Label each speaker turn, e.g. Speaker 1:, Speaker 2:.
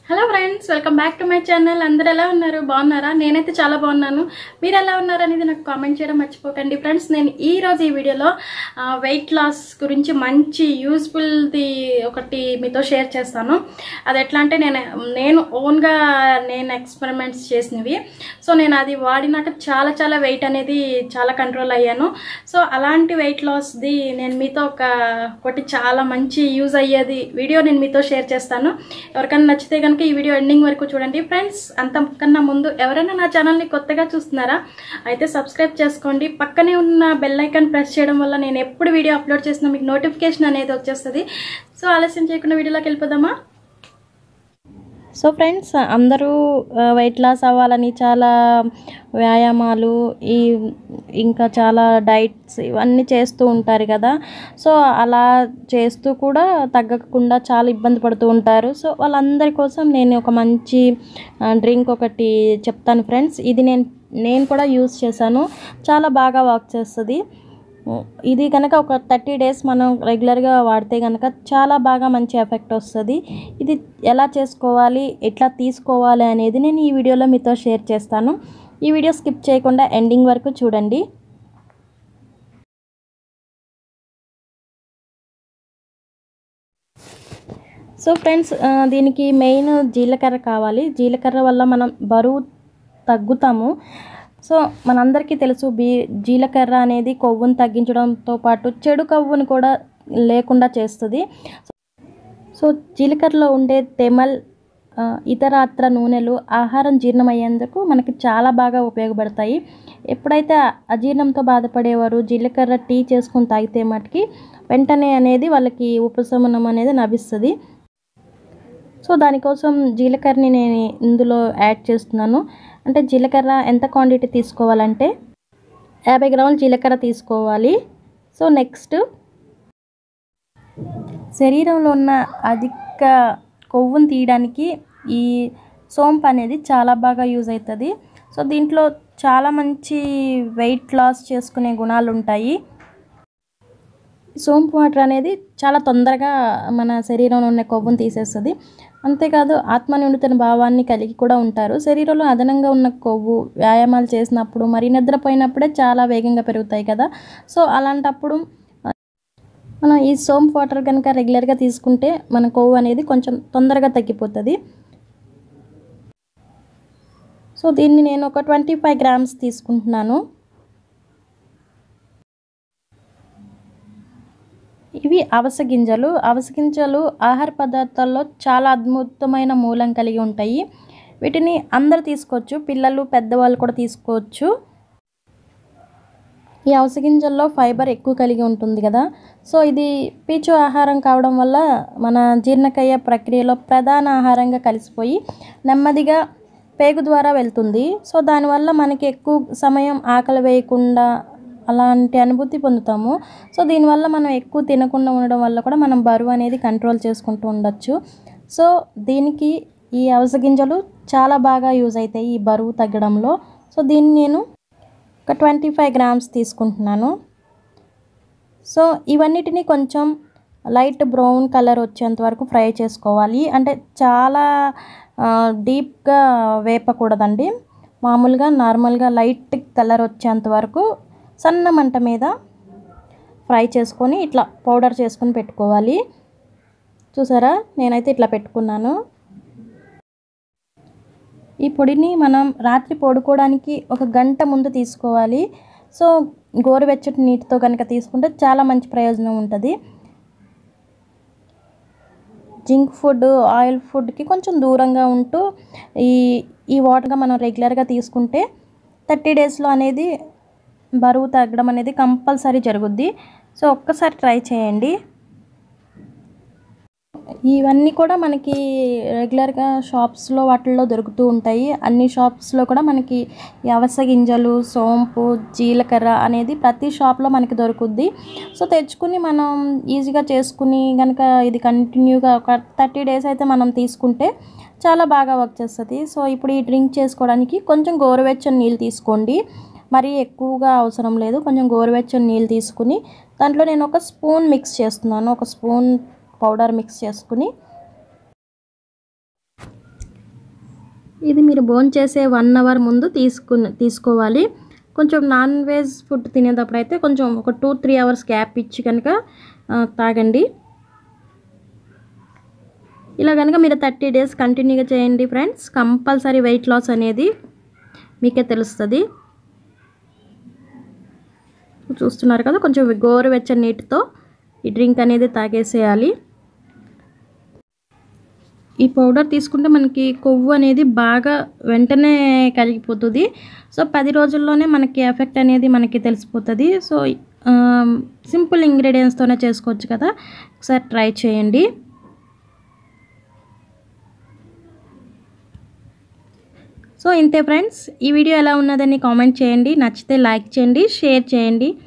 Speaker 1: hello friends welcome back to my channel అందరు ఎలా ఉన్నారు బాగున్నారా నేనైతే చాలా బాగున్నాను మీరు ఎలా ఉన్నారు అనేది నాకు కామెంట్ చేయడం మర్చిపోకండి ఫ్రెండ్స్ నేను ఈ రోజు ఈ వీడియోలో వెయిట్ లాస్ గురించి మంచి యూస్ఫుల్ది ఒకటి మీతో షేర్ చేస్తాను అది ఎట్లా అంటే నేను నేను ఓన్గా నేను ఎక్స్పెరిమెంట్స్ చేసినవి సో నేను అది వాడినాక చాలా చాలా వెయిట్ అనేది చాలా కంట్రోల్ అయ్యాను సో అలాంటి వెయిట్ లాస్ది నేను మీతో ఒక ఒకటి చాలా మంచి యూజ్ అయ్యేది వీడియో నేను మీతో షేర్ చేస్తాను ఎవరికైనా నచ్చితే కనుక ఈ వీడియో ఎండింగ్ వరకు చూడండి ఫ్రెండ్స్ అంతకన్నా ముందు ఎవరైనా నా ఛానల్ని కొత్తగా చూస్తున్నారా అయితే సబ్స్క్రైబ్ చేసుకోండి పక్కనే ఉన్న బెల్ ఐకాన్ ప్రెస్ చేయడం వల్ల నేను ఎప్పుడు వీడియో అప్లోడ్ చేసినా మీకు నోటిఫికేషన్ అనేది వచ్చేస్తుంది సో ఆలస్యం చేయకుండా వీడియోలోకి వెళ్ళిపోదామా సో ఫ్రెండ్స్ అందరూ వెయిట్ లాస్ అవ్వాలని చాలా వ్యాయామాలు ఈ ఇంకా చాలా డైట్స్ ఇవన్నీ చేస్తూ ఉంటారు కదా సో అలా చేస్తూ కూడా తగ్గకుండా చాలా ఇబ్బంది పడుతూ ఉంటారు సో వాళ్ళందరి కోసం నేను ఒక మంచి డ్రింక్ ఒకటి చెప్తాను ఫ్రెండ్స్ ఇది నేను నేను కూడా యూస్ చేశాను చాలా బాగా వర్క్ చేస్తుంది ఇది కనుక ఒక థర్టీ డేస్ మనం రెగ్యులర్గా వాడితే కనుక చాలా బాగా మంచి ఎఫెక్ట్ వస్తుంది ఇది ఎలా చేసుకోవాలి ఎట్లా తీసుకోవాలి అనేది నేను ఈ వీడియోలో మీతో షేర్ చేస్తాను ఈ వీడియో స్కిప్ చేయకుండా ఎండింగ్ వరకు చూడండి సో ఫ్రెండ్స్ దీనికి మెయిన్ జీలకర్ర కావాలి జీలకర్ర వల్ల మనం బరువు తగ్గుతాము సో మనందరికీ తెలుసు బీ జీలకర్ర అనేది కొవ్వును తగ్గించడంతో పాటు చెడు కొవ్వును కూడా లేకుండా చేస్తుంది సో జీలకర్రలో ఉండే తెమల్ ఇతరాత్ర నూనెలు ఆహారం జీర్ణమయ్యేందుకు మనకి చాలా బాగా ఉపయోగపడతాయి ఎప్పుడైతే అజీర్ణంతో బాధపడేవారు జీలకర్ర టీ చేసుకుని తాగితే మటుకి వెంటనే అనేది వాళ్ళకి ఉపశమనం అనేది లభిస్తుంది సో దానికోసం జీలకర్రని నేను ఇందులో యాడ్ చేస్తున్నాను అంటే జీలకర్ర ఎంత క్వాంటిటీ తీసుకోవాలంటే యాభై గ్రాముల జీలకర్ర తీసుకోవాలి సో నెక్స్ట్ శరీరంలో ఉన్న అధిక కొవ్వును తీయడానికి ఈ సోంపు అనేది చాలా బాగా యూజ్ అవుతుంది సో దీంట్లో చాలా మంచి వెయిట్ లాస్ చేసుకునే గుణాలు ఉంటాయి సోంపు వాటర్ అనేది చాలా తొందరగా మన శరీరంలో ఉన్న కొవ్వును తీసేస్తుంది అంతేకాదు ఆత్మ నిండుతున్న భావాన్ని కలిగి కూడా ఉంటారు శరీరంలో అదనంగా ఉన్న కొవ్వు వ్యాయామాలు చేసినప్పుడు మరి నిద్రపోయినప్పుడే చాలా వేగంగా పెరుగుతాయి కదా సో అలాంటప్పుడు మనం ఈ సోంప్ వాటర్ కనుక రెగ్యులర్గా తీసుకుంటే మన కొవ్వు అనేది కొంచెం తొందరగా తగ్గిపోతుంది సో దీన్ని నేను ఒక ట్వంటీ ఫైవ్ గ్రామ్స్ తీసుకుంటున్నాను ఇవి అవస గింజలు అవస గింజలు ఆహార పదార్థాల్లో చాలా అద్భుతమైన మూలం కలిగి ఉంటాయి వీటిని అందరు తీసుకోవచ్చు పిల్లలు పెద్దవాళ్ళు కూడా తీసుకోవచ్చు ఈ అవస గింజల్లో ఫైబర్ ఎక్కువ కలిగి ఉంటుంది కదా సో ఇది పీచు ఆహారం కావడం వల్ల మన జీర్ణకయ్య ప్రక్రియలో ప్రధాన ఆహారంగా కలిసిపోయి నెమ్మదిగా పేగు ద్వారా వెళ్తుంది సో దానివల్ల మనకి ఎక్కువ సమయం ఆకలి వేయకుండా అలాంటి అనుభూతి పొందుతాము సో దీనివల్ల మనం ఎక్కువ తినకుండా ఉండడం వల్ల కూడా మనం బరువు అనేది కంట్రోల్ చేసుకుంటూ ఉండొచ్చు సో దీనికి ఈ అవస గింజలు చాలా బాగా యూజ్ అవుతాయి ఈ బరువు తగ్గడంలో సో దీన్ని నేను ఒక ట్వంటీ ఫైవ్ గ్రామ్స్ తీసుకుంటున్నాను సో ఇవన్నిటిని కొంచెం లైట్ బ్రౌన్ కలర్ వచ్చేంత వరకు ఫ్రై చేసుకోవాలి అంటే చాలా డీప్గా వేపకూడదండి మామూలుగా నార్మల్గా లైట్ కలర్ వచ్చేంత వరకు సన్న మంట మీద ఫ్రై చేసుకొని ఇట్లా పౌడర్ చేసుకొని పెట్టుకోవాలి చూసారా నేనైతే ఇట్లా పెట్టుకున్నాను ఈ పొడిని మనం రాత్రి పడుకోవడానికి ఒక గంట ముందు తీసుకోవాలి సో గోరువెచ్చటి నీటితో కనుక తీసుకుంటే చాలా మంచి ప్రయోజనం ఉంటుంది జింక్ ఫుడ్ ఆయిల్ ఫుడ్కి కొంచెం దూరంగా ఉంటూ ఈ ఈ వాటర్గా మనం రెగ్యులర్గా తీసుకుంటే థర్టీ డేస్లో అనేది బరువు తగ్గడం అనేది కంపల్సరీ జరుగుద్ది సో ఒక్కసారి ట్రై చేయండి ఇవన్నీ కూడా మనకి రెగ్యులర్గా షాప్స్లో వాటిల్లో దొరుకుతూ ఉంటాయి అన్ని షాప్స్లో కూడా మనకి అవస గింజలు సోంపు జీలకర్ర అనేది ప్రతి షాప్లో మనకి దొరుకుద్ది సో తెచ్చుకుని మనం ఈజీగా చేసుకుని కనుక ఇది కంటిన్యూగా ఒక థర్టీ డేస్ అయితే మనం తీసుకుంటే చాలా బాగా వర్క్ చేస్తుంది సో ఇప్పుడు ఈ డ్రింక్ చేసుకోవడానికి కొంచెం గోరువెచ్చని నీళ్ళు తీసుకోండి మరీ ఎక్కువగా అవసరం లేదు కొంచెం గోరువెచ్చని నీళ్ళు తీసుకుని దాంట్లో నేను ఒక స్పూన్ మిక్స్ చేస్తున్నాను ఒక స్పూన్ పౌడర్ మిక్స్ చేసుకుని ఇది మీరు భోజనం చేసే వన్ అవర్ ముందు తీసుకుని తీసుకోవాలి కొంచెం నాన్ వెజ్ ఫుడ్ తినేటప్పుడు అయితే కొంచెం ఒక టూ త్రీ అవర్స్ గ్యాప్ ఇచ్చి కనుక ఆ, తాగండి ఇలా కనుక మీరు థర్టీ డేస్ కంటిన్యూగా చేయండి ఫ్రెండ్స్ కంపల్సరీ వెయిట్ లాస్ అనేది మీకే తెలుస్తుంది చూస్తున్నారు కదా కొంచెం గోరువెచ్చని నీటితో ఈ డ్రింక్ అనేది తాగేసేయాలి ఈ పౌడర్ తీసుకుంటే మనకి కొవ్వు అనేది బాగా వెంటనే కరిగిపోతుంది సో పది రోజుల్లోనే మనకి ఎఫెక్ట్ అనేది మనకి తెలిసిపోతుంది సో సింపుల్ ఇంగ్రీడియంట్స్తోనే చేసుకోవచ్చు కదా ఒకసారి ట్రై చేయండి సో ఇంతే ఫ్రెండ్స్ ఈ వీడియో ఎలా ఉన్నదని కామెంట్ చేయండి నచ్చితే లైక్ చేయండి షేర్ చేయండి